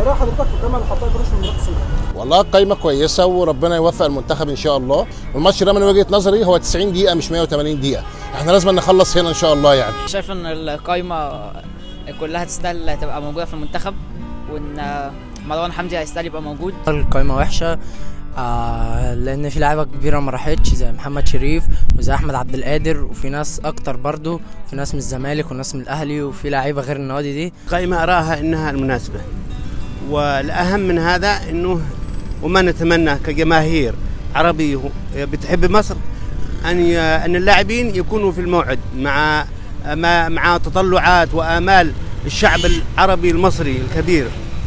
راح حضرتك في القائمه اللي حطها كروش من رقص والله القايمه كويسه وربنا يوفق المنتخب ان شاء الله والماتش ده من وجهه نظري هو 90 دقيقه مش 180 دقيقه احنا لازم نخلص هنا ان شاء الله يعني شايف ان القايمه كلها تستاهل تبقى موجوده في المنتخب وان مروان حمدي هيستاهل يبقى موجود القايمة وحشة آه لأن في لعيبة كبيرة ما راحتش زي محمد شريف وزي أحمد عبد القادر وفي ناس أكتر برضو في ناس من الزمالك وناس من الأهلي وفي لعيبة غير النوادي دي قائمة أراها أنها المناسبة والأهم من هذا أنه وما نتمنى كجماهير عربي بتحب مصر أن ي- أن اللاعبين يكونوا في الموعد مع مع مع تطلعات وآمال الشعب العربي المصري الكبير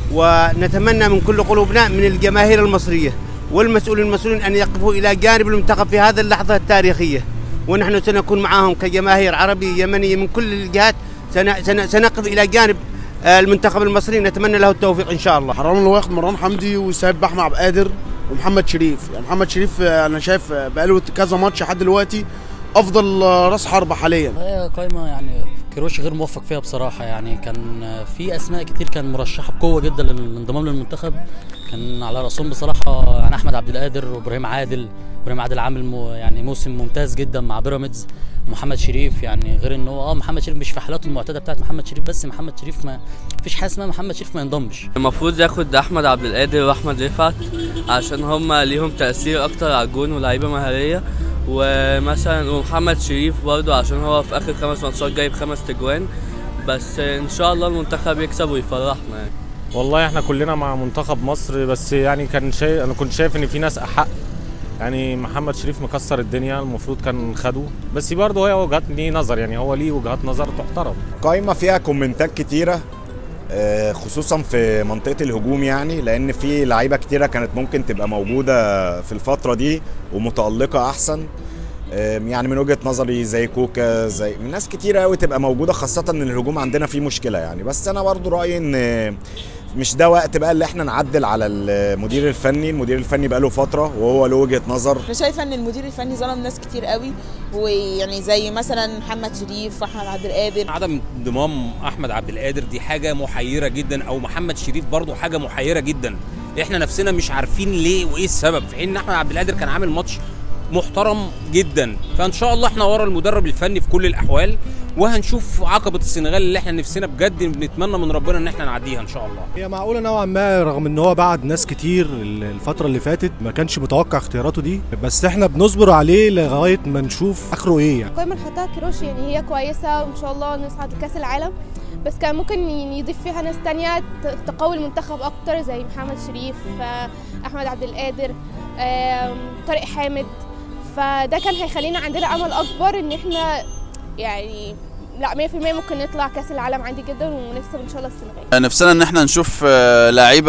ونتمنى من كل قلوبنا من الجماهير المصرية والمسؤولين المسؤولين أن يقفوا إلى جانب المنتخب في هذه اللحظة التاريخية ونحن سنكون معهم كجماهير عربي يمني من كل الجهات سن- سن- سنقف إلى جانب آه، المنتخب المصري نتمنى له التوفيق إن شاء الله حرام ان هو ياخد مروان حمدي وسايب احمد عبد القادر ومحمد شريف يعني محمد شريف آه، انا شايف آه، بقاله كذا ماتش لحد دلوقتي افضل آه، راس حربة حاليا هي قايمة يعني كيروش غير موفق فيها بصراحة يعني كان في أسماء كتير كان مرشحة بقوة جدا للانضمام للمنتخب كان على رأسهم بصراحة يعني أحمد عبد القادر وإبراهيم عادل إبراهيم عادل عامل مو يعني موسم ممتاز جدا مع بيراميدز محمد شريف يعني غير ان هو اه محمد شريف مش في حالاته المعتاده بتاعت محمد شريف بس محمد شريف ما فيش حاجه اسمها محمد شريف ما ينضمش المفروض ياخد احمد عبد القادر واحمد رفعت عشان هم ليهم تاثير اكتر على الجون ولاعيبه مهاريه ومثلا ومحمد شريف برضه عشان هو في اخر خمس ماتشات جايب خمس تجوان بس ان شاء الله المنتخب يكسب ويفرحنا يعني. والله احنا كلنا مع منتخب مصر بس يعني كان شيء انا كنت شايف ان في ناس احق يعني محمد شريف مكسر الدنيا المفروض كان خده بس برضه هي وجهات ليه نظر يعني هو ليه وجهات نظر تحترم قائمة فيها كومنتات كتيرة آه، خصوصا في منطقة الهجوم يعني لأن في لعيبة كتيرة كانت ممكن تبقى موجودة في الفترة دي ومتألقة أحسن آم، يعني من وجهة نظري زي كوكا زي ناس كتيرة قوي تبقى موجودة خاصة إن الهجوم عندنا فيه مشكلة يعني بس أنا برضو رأيي إن مش ده وقت بقى اللي احنا نعدل على المدير الفني المدير الفني بقى له فترة وهو له وجهة نظر انا شايفه ان المدير الفني ظلم ناس كتير قوي ويعني زي مثلا محمد شريف واحمد عبد القادر عدم انضمام احمد عبد القادر دي حاجه محيره جدا او محمد شريف برضو حاجه محيره جدا احنا نفسنا مش عارفين ليه وايه السبب في حين ان احمد عبد القادر كان عامل ماتش محترم جدا فان شاء الله احنا ورا المدرب الفني في كل الاحوال وهنشوف عقبه السنغال اللي احنا نفسنا بجد بنتمنى من ربنا ان احنا نعديها ان شاء الله هي معقولة نوعا ما رغم ان هو بعد ناس كتير الفترة اللي فاتت ما كانش متوقع اختياراته دي بس احنا بنصبر عليه لغاية ما نشوف اخره ايه يعني القائمة اللي حطها كيروش يعني هي كويسة وإن شاء الله نصعد لكأس العالم بس كان ممكن يعني يضيف فيها ناس تانية ت- تقوي المنتخب أكتر زي محمد شريف آه، أحمد عبد القادر آم، طارق حامد فده كان هيخلينا عندنا أمل أكبر إن إحنا يعني لا 100% ممكن نطلع كأس العالم عادي جدا ونكسب إن شاء الله السنغال نفسنا ان احنا نشوف آه، لعيبه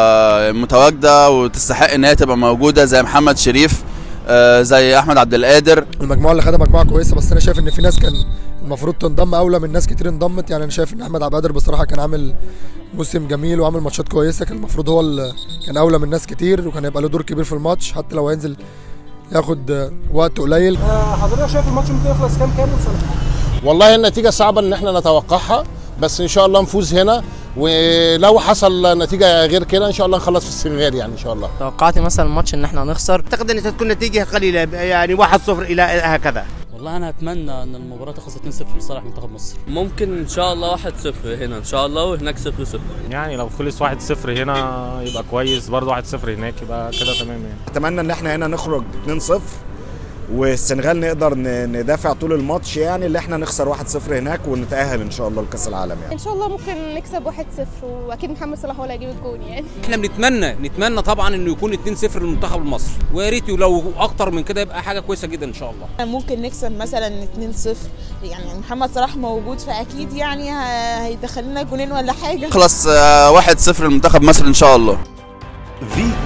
متواجده وتستحق ان هي تبقى موجوده زي محمد شريف آه، زي احمد عبد القادر المجموعه اللي خدها مجموعه كويسه بس انا شايف ان في ناس كان المفروض تنضم اولى من ناس كتير انضمت يعني انا شايف ان احمد عبد القادر بصراحه كان عامل موسم جميل وعامل ماتشات كويسه كان المفروض هو اللي كان اولى من ناس كتير وكان هيبقى له دور كبير في الماتش حتى لو هينزل ياخد آه، وقت قليل آه، حضرتك شايف الماتش ممكن يخلص كام كام وصل والله النتيجه صعبه ان احنا نتوقعها بس ان شاء الله نفوز هنا ولو حصل نتيجه غير كده ان شاء الله نخلص في السنغال يعني ان شاء الله توقعت مثلا الماتش ان احنا نخسر أعتقد أن ستكون نتيجة قليلة يعني 1-0 إلى هكذا والله انا اتمنى ان المباراه تخلص 2-0 لصالح منتخب مصر ممكن ان شاء الله 1-0 هنا ان شاء الله وهناك 0-0 يعني لو خلص 1-0 هنا يبقى كويس برضه 1-0 هناك يبقى كده تمام يعني اتمنى ان احنا هنا نخرج 2-0 والسنغال نقدر ن- ندافع طول الماتش يعني اللي احنا نخسر 1-0 هناك ونتأهل ان شاء الله لكأس العالم يعني إن شاء الله ممكن نكسب 1-0 وأكيد محمد صلاح هو اللي هيجيب الجون يعني احنا بنتمنى نتمنى طبعا انه يكون 2-0 للمنتخب المصري ويا ريت لو اكتر من كده يبقى حاجه كويسه جدا ان شاء الله ممكن نكسب مثلا 2-0 يعني محمد صلاح موجود فاكيد يعني ه- هيدخل لنا جونين ولا حاجه خلاص آه، 1-0 لمنتخب مصر ان شاء الله في